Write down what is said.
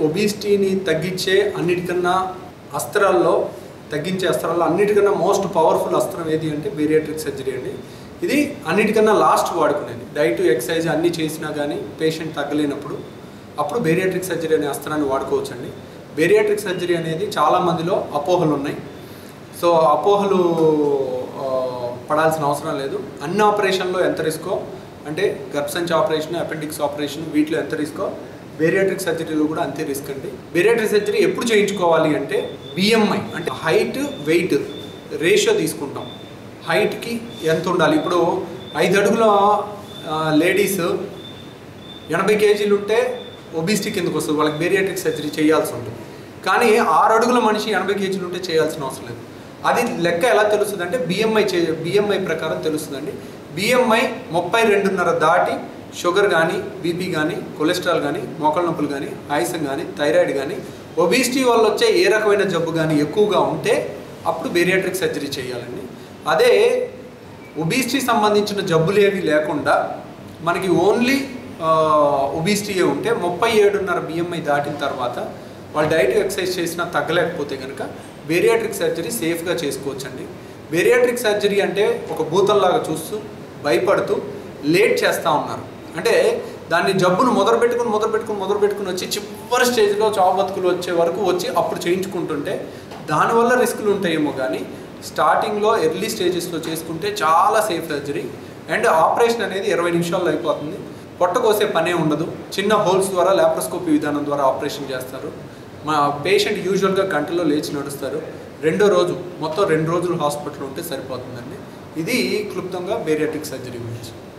ఒబిసిటీని తగ్గించే అన్నిటికన్నా అస్త్రాల్లో తగ్గించే అస్త్రాల్లో అన్నిటికన్నా మోస్ట్ పవర్ఫుల్ అస్త్రం ఏది అంటే బేరియాట్రిక్ సర్జరీ అండి ఇది అన్నిటికన్నా లాస్ట్ వాడుకునేది డైట్ ఎక్సర్సైజ్ అన్నీ చేసినా కానీ పేషెంట్ తగ్గలేనప్పుడు అప్పుడు బేరియాట్రిక్ సర్జరీ అనే అస్త్రాన్ని వాడుకోవచ్చండి బేరియాట్రిక్ సర్జరీ అనేది చాలా మందిలో అపోహలు ఉన్నాయి సో అపోహలు ఆ, పడాల్సిన అవసరం లేదు అన్ని ఆపరేషన్లో ఎంత రిస్కో అంటే గర్భసంచి ఆపరేషన్ అపెండిక్స్ ఆపరేషన్ వీటిలో ఎంత రిస్కో బేరియాట్రిక్ సర్జరీలో కూడా అంతే రిస్క్ అండి బేరియాట్రిక్ సర్జరీ ఎప్పుడు చేయించుకోవాలి అంటే బిఎంఐ అంటే హైట్ వెయిట్ రేషియో తీసుకుంటాం హైట్కి ఎంత ఉండాలి ఇప్పుడు ఐదు అడుగుల లేడీస్ ఎనభై కేజీలు ఉంటే ఒబిసిటీ కిందకు వస్తుంది వాళ్ళకి బేరియాట్రిక్ సర్జరీ చేయాల్సి ఉంటుంది కానీ ఆరు అడుగుల మనిషి ఎనభై కేజీలు ఉంటే చేయాల్సిన అవసరం లేదు అది లెక్క ఎలా తెలుస్తుంది అంటే బిఎంఐ చే బిఎంఐ ప్రకారం తెలుస్తుందండి బిఎంఐ ముప్పై రెండున్నర దాటి షుగర్ కానీ బీపీ కానీ కొలెస్ట్రాల్ కానీ మోకాళ్ళ నొప్పులు కానీ ఆయాసం కానీ థైరాయిడ్ కానీ ఒబిసిటీ వల్ల వచ్చే ఏ రకమైన జబ్బు కానీ ఎక్కువగా ఉంటే అప్పుడు బేరియాట్రిక్ సర్జరీ చేయాలండి అదే ఒబిసిటీ సంబంధించిన జబ్బులు ఏవి లేకుండా మనకి ఓన్లీ ఒబిసిటీయే ఉంటే ముప్పై ఏడున్నర బిఎంఐ దాటిన తర్వాత వాళ్ళు డైట్ ఎక్సర్సైజ్ చేసినా తగ్గలేకపోతే కనుక బేరియాట్రిక్ సర్జరీ సేఫ్గా చేసుకోవచ్చండి బేరియాట్రిక్ సర్జరీ అంటే ఒక భూతంలాగా చూస్తూ భయపడుతూ లేట్ చేస్తూ ఉన్నారు అంటే దాన్ని జబ్బును మొదలు పెట్టుకుని మొదలు పెట్టుకుని మొదలు పెట్టుకుని వచ్చి చివరి స్టేజ్లో చావు బతుకులు వచ్చే వరకు వచ్చి అప్పుడు చేయించుకుంటుంటే దానివల్ల రిస్కులు ఉంటాయేమో కానీ స్టార్టింగ్లో ఎర్లీ స్టేజెస్లో చేసుకుంటే చాలా సేఫ్ సర్జరీ అండ్ ఆపరేషన్ అనేది ఇరవై నిమిషాల్లో అయిపోతుంది పొట్ట కోసే పనే ఉండదు చిన్న హోల్స్ ద్వారా లాప్రోస్కోపీ విధానం ద్వారా ఆపరేషన్ చేస్తారు మా పేషెంట్ యూజువల్గా గంటలో లేచి నడుస్తారు రెండో రోజు మొత్తం రెండు రోజులు హాస్పిటల్ ఉంటే సరిపోతుందండి ఇది క్లుప్తంగా బేరియాట్రిక్ సర్జరీ గురించి